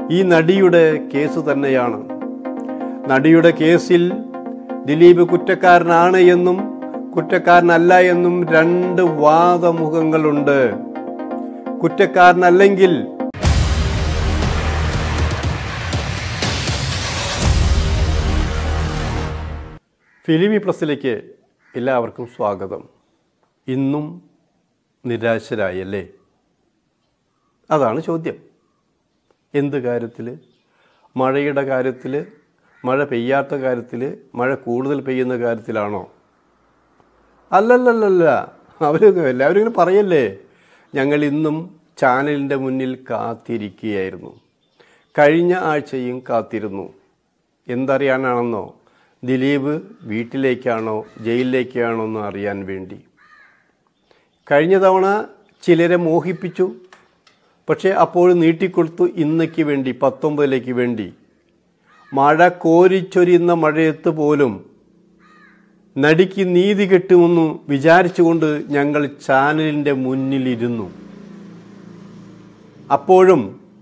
ഈ നടിയുടെ കേസ് തന്നെയാണ് നടിയുടെ കേസിൽ ദിലീപ് കുറ്റക്കാരനാണ് എന്നും കുറ്റക്കാരനല്ല എന്നും രണ്ട് വാദമുഖങ്ങളുണ്ട് കുറ്റക്കാരനല്ലെങ്കിൽ ഫിലിമി പ്രസ്സിലേക്ക് എല്ലാവർക്കും സ്വാഗതം ഇന്നും നിരാശരായല്ലേ അതാണ് ചോദ്യം എന്ത് കാര്യത്തിൽ മഴയുടെ കാര്യത്തിൽ മഴ പെയ്യാത്ത കാര്യത്തിൽ മഴ കൂടുതൽ പെയ്യുന്ന കാര്യത്തിലാണോ അല്ലല്ലല്ലല്ല അവർ എല്ലാവരും ഇങ്ങനെ പറയല്ലേ ഞങ്ങൾ ഇന്നും ചാനലിൻ്റെ മുന്നിൽ കാത്തിരിക്കുകയായിരുന്നു കഴിഞ്ഞ ആഴ്ചയും കാത്തിരുന്നു എന്തറിയാനാണെന്നോ ദിലീപ് വീട്ടിലേക്കാണോ ജയിലിലേക്കാണോ എന്ന് അറിയാൻ വേണ്ടി കഴിഞ്ഞ തവണ ചിലരെ മോഹിപ്പിച്ചു പക്ഷേ അപ്പോൾ നീട്ടിക്കൊടുത്തു ഇന്നയ്ക്ക് വേണ്ടി പത്തൊമ്പതിലേക്ക് വേണ്ടി മഴ കോരിച്ചൊരിയുന്ന മഴയത്ത് പോലും നടിക്ക് നീതി കിട്ടുമെന്ന് വിചാരിച്ചുകൊണ്ട് ഞങ്ങൾ ചാനലിൻ്റെ മുന്നിലിരുന്നു അപ്പോഴും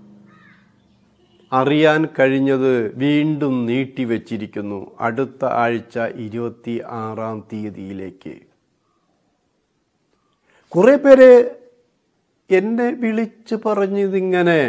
അറിയാൻ കഴിഞ്ഞത് വീണ്ടും നീട്ടിവെച്ചിരിക്കുന്നു അടുത്ത ആഴ്ച ഇരുപത്തി ആറാം തീയതിയിലേക്ക് കുറേ പേര് എന്നെ വിളിച്ച് പറഞ്ഞതിങ്ങനെ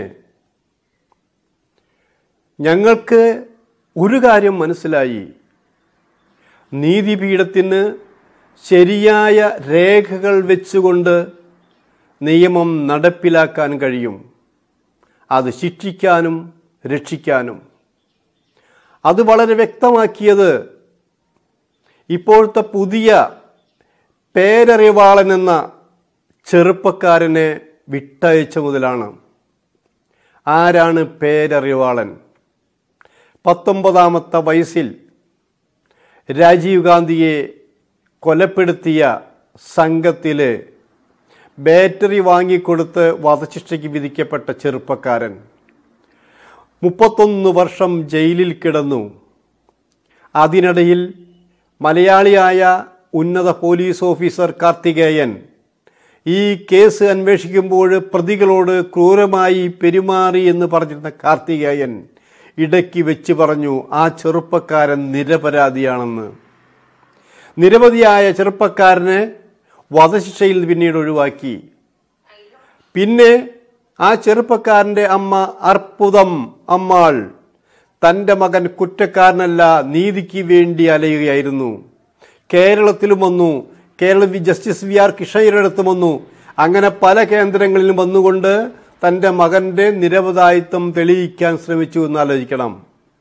ഞങ്ങൾക്ക് ഒരു കാര്യം മനസ്സിലായി നീതിപീഠത്തിന് ശരിയായ രേഖകൾ വെച്ചുകൊണ്ട് നിയമം നടപ്പിലാക്കാൻ കഴിയും അത് ശിക്ഷിക്കാനും രക്ഷിക്കാനും അത് വളരെ വ്യക്തമാക്കിയത് ഇപ്പോഴത്തെ പുതിയ പേരറിവാളൻ എന്ന ചെറുപ്പക്കാരനെ വിട്ടയച്ച മുതലാണ് ആരാണ് പേരറിവാളൻ പത്തൊമ്പതാമത്തെ വയസ്സിൽ രാജീവ് ഗാന്ധിയെ കൊലപ്പെടുത്തിയ സംഘത്തിൽ ബാറ്ററി വാങ്ങിക്കൊടുത്ത് വധശിക്ഷയ്ക്ക് വിധിക്കപ്പെട്ട ചെറുപ്പക്കാരൻ മുപ്പത്തൊന്ന് വർഷം ജയിലിൽ കിടന്നു അതിനിടയിൽ മലയാളിയായ ഉന്നത പോലീസ് ഓഫീസർ കാർത്തികേയൻ ഈ കേസ് അന്വേഷിക്കുമ്പോൾ പ്രതികളോട് ക്രൂരമായി പെരുമാറി എന്ന് പറഞ്ഞിരുന്ന കാർത്തികേയൻ ഇടയ്ക്ക് വെച്ച് പറഞ്ഞു ആ ചെറുപ്പക്കാരൻ നിരപരാധിയാണെന്ന് നിരവധിയായ ചെറുപ്പക്കാരനെ വധശിക്ഷയിൽ പിന്നീട് ഒഴിവാക്കി പിന്നെ ആ ചെറുപ്പക്കാരൻ്റെ അമ്മ അർപ്പുതം അമ്മാൾ തൻ്റെ മകൻ കുറ്റക്കാരനല്ല നീതിക്ക് വേണ്ടി അലയുകയായിരുന്നു കേരളത്തിലും വന്നു Kerala V- justice V R കിഷയരടുത്തും വന്നു അങ്ങനെ പല കേന്ദ്രങ്ങളിലും വന്നുകൊണ്ട് തൻ്റെ മകൻ്റെ നിരപരാധിത്വം തെളിയിക്കാൻ ശ്രമിച്ചു എന്ന് ആലോചിക്കണം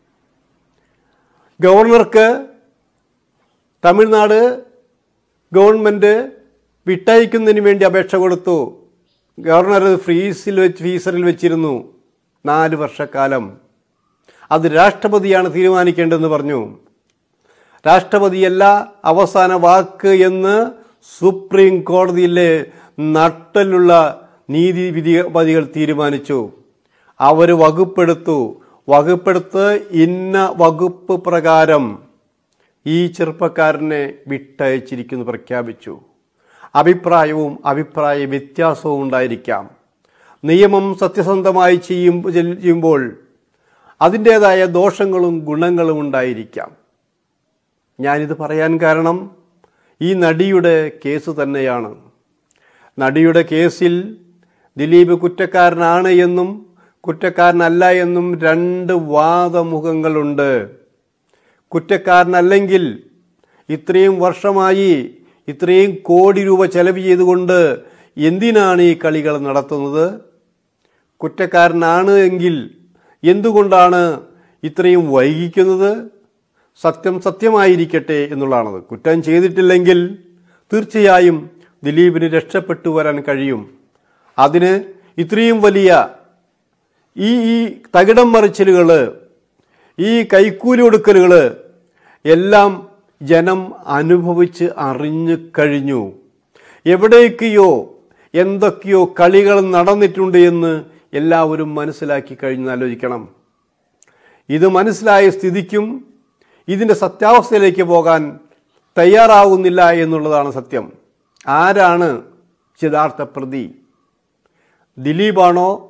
ഗവർണർക്ക് തമിഴ്നാട് ഗവൺമെൻറ് വിട്ടയക്കുന്നതിന് വേണ്ടി അപേക്ഷ കൊടുത്തു ഗവർണർ അത് ഫ്രീസിൽ വെച്ച് ഫ്രീസറിൽ വെച്ചിരുന്നു നാല് വർഷക്കാലം അത് രാഷ്ട്രപതിയാണ് തീരുമാനിക്കേണ്ടതെന്ന് പറഞ്ഞു രാഷ്ട്രപതിയല്ല അവസാന വാക്ക് എന്ന് സുപ്രീം കോടതിയിലെ നട്ടലുള്ള നീതിവിധിപതികൾ തീരുമാനിച്ചു അവർ വകുപ്പെടുത്തു വകുപ്പെടുത്ത് ഇന്ന വകുപ്പ് പ്രകാരം ഈ ചെറുപ്പക്കാരനെ വിട്ടയച്ചിരിക്കുന്നു പ്രഖ്യാപിച്ചു അഭിപ്രായവും അഭിപ്രായ വ്യത്യാസവും ഉണ്ടായിരിക്കാം നിയമം സത്യസന്ധമായി ചെയ്യും ചെയ്യുമ്പോൾ അതിൻ്റേതായ ദോഷങ്ങളും ഗുണങ്ങളും ഉണ്ടായിരിക്കാം ഞാനിത് പറയാൻ കാരണം ഈ നടിയുടെ കേസ് തന്നെയാണ് നടിയുടെ കേസിൽ ദിലീപ് കുറ്റക്കാരനാണ് എന്നും കുറ്റക്കാരനല്ല എന്നും രണ്ട് വാദമുഖങ്ങളുണ്ട് കുറ്റക്കാരനല്ലെങ്കിൽ ഇത്രയും വർഷമായി ഇത്രയും കോടി രൂപ ചെലവ് ചെയ്തുകൊണ്ട് എന്തിനാണ് ഈ കളികൾ നടത്തുന്നത് കുറ്റക്കാരനാണ് എങ്കിൽ എന്തുകൊണ്ടാണ് ഇത്രയും വൈകിക്കുന്നത് സത്യം സത്യമായിരിക്കട്ടെ എന്നുള്ളതാണത് കുറ്റം ചെയ്തിട്ടില്ലെങ്കിൽ തീർച്ചയായും ദിലീപിന് രക്ഷപ്പെട്ടു വരാൻ കഴിയും അതിന് ഇത്രയും വലിയ ഈ ഈ തകിടം മറിച്ചിലുകൾ ഈ കൈക്കൂലി കൊടുക്കലുകൾ എല്ലാം ജനം അനുഭവിച്ച് അറിഞ്ഞു കഴിഞ്ഞു എവിടേക്കെയോ എന്തൊക്കെയോ കളികൾ നടന്നിട്ടുണ്ട് എന്ന് എല്ലാവരും മനസ്സിലാക്കി കഴിഞ്ഞ് ആലോചിക്കണം ഇത് മനസ്സിലായ സ്ഥിതിക്കും ഇതിൻ്റെ സത്യാവസ്ഥയിലേക്ക് പോകാൻ തയ്യാറാവുന്നില്ല എന്നുള്ളതാണ് സത്യം ആരാണ് യഥാർത്ഥ പ്രതി ദിലീപാണോ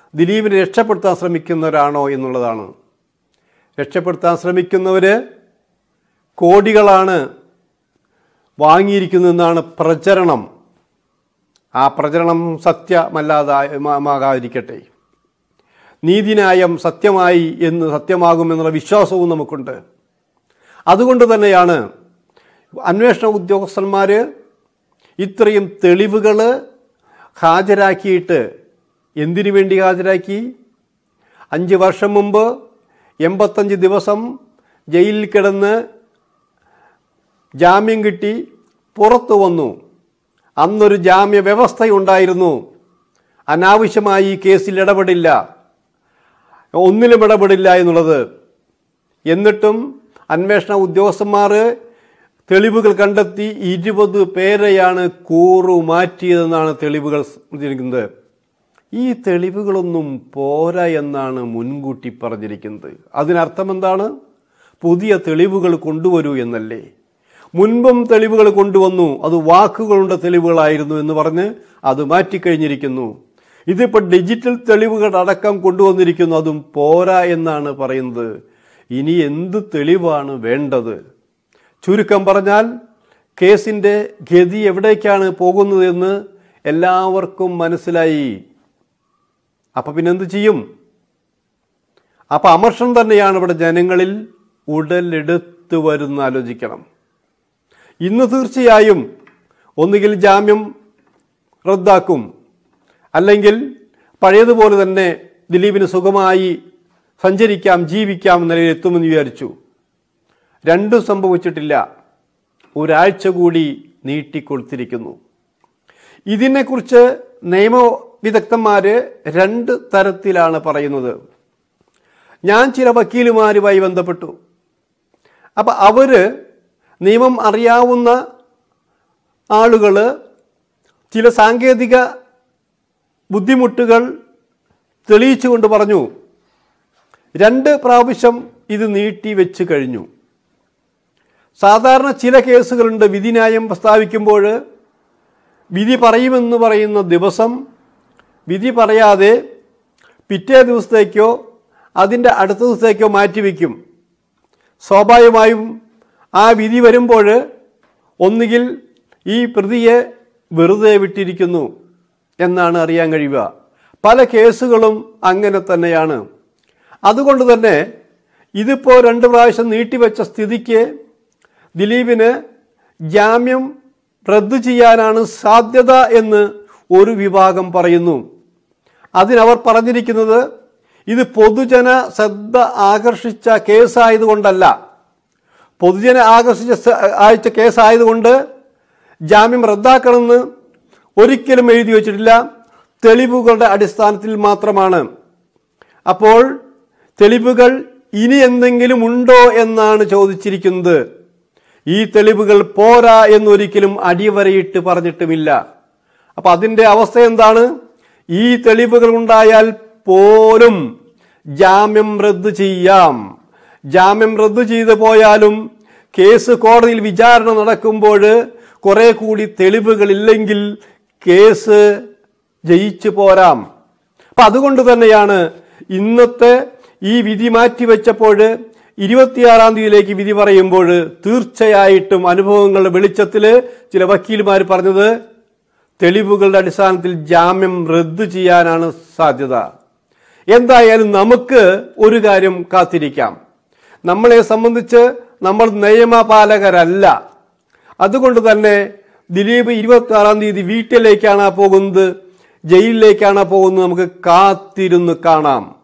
ദിലീപിനെ രക്ഷപ്പെടുത്താൻ ശ്രമിക്കുന്നവരാണോ എന്നുള്ളതാണ് രക്ഷപ്പെടുത്താൻ ശ്രമിക്കുന്നവര് കോടികളാണ് വാങ്ങിയിരിക്കുന്നതെന്നാണ് പ്രചരണം ആ പ്രചരണം സത്യമല്ലാതാകാതിരിക്കട്ടെ നീതിന്യായം സത്യമായി എന്ന് സത്യമാകുമെന്നുള്ള വിശ്വാസവും നമുക്കുണ്ട് അതുകൊണ്ട് തന്നെയാണ് അന്വേഷണ ഉദ്യോഗസ്ഥന്മാർ ഇത്രയും തെളിവുകൾ ഹാജരാക്കിയിട്ട് എന്തിനു വേണ്ടി ഹാജരാക്കി അഞ്ച് വർഷം മുമ്പ് എൺപത്തഞ്ച് ദിവസം ജയിലിൽ കിടന്ന് ജാമ്യം കിട്ടി പുറത്തു വന്നു അന്നൊരു ജാമ്യ വ്യവസ്ഥയുണ്ടായിരുന്നു അനാവശ്യമായി ഈ കേസിൽ ഇടപെടില്ല ഒന്നിലും ഇടപെടില്ല എന്നുള്ളത് എന്നിട്ടും അന്വേഷണ ഉദ്യോഗസ്ഥന്മാർ തെളിവുകൾ കണ്ടെത്തി ഇരുപത് പേരെയാണ് കൂറു മാറ്റിയതെന്നാണ് തെളിവുകൾ പറഞ്ഞിരിക്കുന്നത് ഈ തെളിവുകളൊന്നും പോരാ എന്നാണ് മുൻകൂട്ടി പറഞ്ഞിരിക്കുന്നത് അതിനർത്ഥം എന്താണ് പുതിയ തെളിവുകൾ കൊണ്ടുവരൂ എന്നല്ലേ മുൻപും തെളിവുകൾ കൊണ്ടുവന്നു അത് വാക്കുകളുടെ തെളിവുകളായിരുന്നു എന്ന് പറഞ്ഞ് അത് മാറ്റിക്കഴിഞ്ഞിരിക്കുന്നു ഇതിപ്പോൾ ഡിജിറ്റൽ തെളിവുകൾ അടക്കം കൊണ്ടുവന്നിരിക്കുന്നു അതും പോരാ എന്നാണ് പറയുന്നത് ഇനി എന്ത് തെളിവാണ് വേണ്ടത് ചുരുക്കം പറഞ്ഞാൽ കേസിൻ്റെ ഗതി എവിടേക്കാണ് പോകുന്നതെന്ന് എല്ലാവർക്കും മനസ്സിലായി അപ്പം പിന്നെന്ത് ചെയ്യും അപ്പം അമർഷം തന്നെയാണ് ഇവിടെ ജനങ്ങളിൽ ഉടലെടുത്ത് വരുന്ന ആലോചിക്കണം ഇന്ന് തീർച്ചയായും ഒന്നുകിൽ ജാമ്യം റദ്ദാക്കും അല്ലെങ്കിൽ പഴയതുപോലെ തന്നെ ദിലീപിന് സുഖമായി സഞ്ചരിക്കാം ജീവിക്കാം എന്ന നിലയിൽ എത്തുമെന്ന് വിചാരിച്ചു രണ്ടും സംഭവിച്ചിട്ടില്ല ഒരാഴ്ച കൂടി നീട്ടിക്കൊടുത്തിരിക്കുന്നു ഇതിനെക്കുറിച്ച് നിയമ വിദഗ്ധന്മാര് രണ്ട് തരത്തിലാണ് പറയുന്നത് ഞാൻ ചില വക്കീലുമാരുമായി ബന്ധപ്പെട്ടു അപ്പം അവര് നിയമം അറിയാവുന്ന ആളുകൾ ചില സാങ്കേതിക ബുദ്ധിമുട്ടുകൾ തെളിയിച്ചുകൊണ്ട് പറഞ്ഞു രണ്ട് പ്രാവശ്യം ഇത് നീട്ടി വെച്ച് കഴിഞ്ഞു സാധാരണ ചില കേസുകളുണ്ട് വിധിന്യായം പ്രസ്താവിക്കുമ്പോൾ വിധി പറയുമെന്ന് പറയുന്ന ദിവസം വിധി പറയാതെ പിറ്റേ ദിവസത്തേക്കോ അതിൻ്റെ അടുത്ത ദിവസത്തേക്കോ മാറ്റിവെക്കും സ്വാഭാവികമായും ആ വിധി വരുമ്പോൾ ഒന്നുകിൽ ഈ പ്രതിയെ വെറുതെ വിട്ടിരിക്കുന്നു എന്നാണ് അറിയാൻ കഴിയുക പല കേസുകളും അങ്ങനെ തന്നെയാണ് അതുകൊണ്ട് തന്നെ ഇതിപ്പോൾ രണ്ട് പ്രാവശ്യം നീട്ടിവെച്ച സ്ഥിതിക്ക് ദിലീപിന് ജാമ്യം റദ്ദു ചെയ്യാനാണ് സാധ്യത എന്ന് ഒരു വിഭാഗം പറയുന്നു അതിനവർ പറഞ്ഞിരിക്കുന്നത് ഇത് പൊതുജന ശ്രദ്ധ ആകർഷിച്ച കേസായതുകൊണ്ടല്ല പൊതുജന ആകർഷിച്ച സ- അയച്ച കേസായതുകൊണ്ട് ജാമ്യം റദ്ദാക്കണമെന്ന് ഒരിക്കലും എഴുതി വച്ചിട്ടില്ല തെളിവുകളുടെ അടിസ്ഥാനത്തിൽ മാത്രമാണ് അപ്പോൾ തെളിവുകൾ ഇനി എന്തെങ്കിലും ഉണ്ടോ എന്നാണ് ചോദിച്ചിരിക്കുന്നത് ഈ തെളിവുകൾ പോരാ എന്നൊരിക്കലും അടിവരയിട്ട് പറഞ്ഞിട്ടുമില്ല അപ്പൊ അതിന്റെ അവസ്ഥ എന്താണ് ഈ തെളിവുകൾ ഉണ്ടായാൽ പോലും ജാമ്യം റദ്ദു ചെയ്യാം ജാമ്യം റദ്ദു ചെയ്തു പോയാലും കേസ് കോടതിയിൽ വിചാരണ നടക്കുമ്പോൾ കുറെ കൂടി തെളിവുകളില്ലെങ്കിൽ കേസ് ജയിച്ചു പോരാം അപ്പൊ അതുകൊണ്ട് തന്നെയാണ് ഇന്നത്തെ ഈ വിധി മാറ്റിവെച്ചപ്പോൾ ഇരുപത്തിയാറാം തീയതിയിലേക്ക് വിധി പറയുമ്പോൾ തീർച്ചയായിട്ടും അനുഭവങ്ങളുടെ വെളിച്ചത്തിൽ ചില വക്കീലുമാർ പറഞ്ഞത് തെളിവുകളുടെ അടിസ്ഥാനത്തിൽ ജാമ്യം റദ്ദു ചെയ്യാനാണ് സാധ്യത എന്തായാലും നമുക്ക് ഒരു കാര്യം കാത്തിരിക്കാം നമ്മളെ സംബന്ധിച്ച് നമ്മൾ നിയമപാലകരല്ല അതുകൊണ്ട് തന്നെ ദിലീപ് ഇരുപത്തി ആറാം തീയതി വീട്ടിലേക്കാണ് പോകുന്നത് ജയിലിലേക്കാണ് പോകുന്നത് നമുക്ക് കാത്തിരുന്ന് കാണാം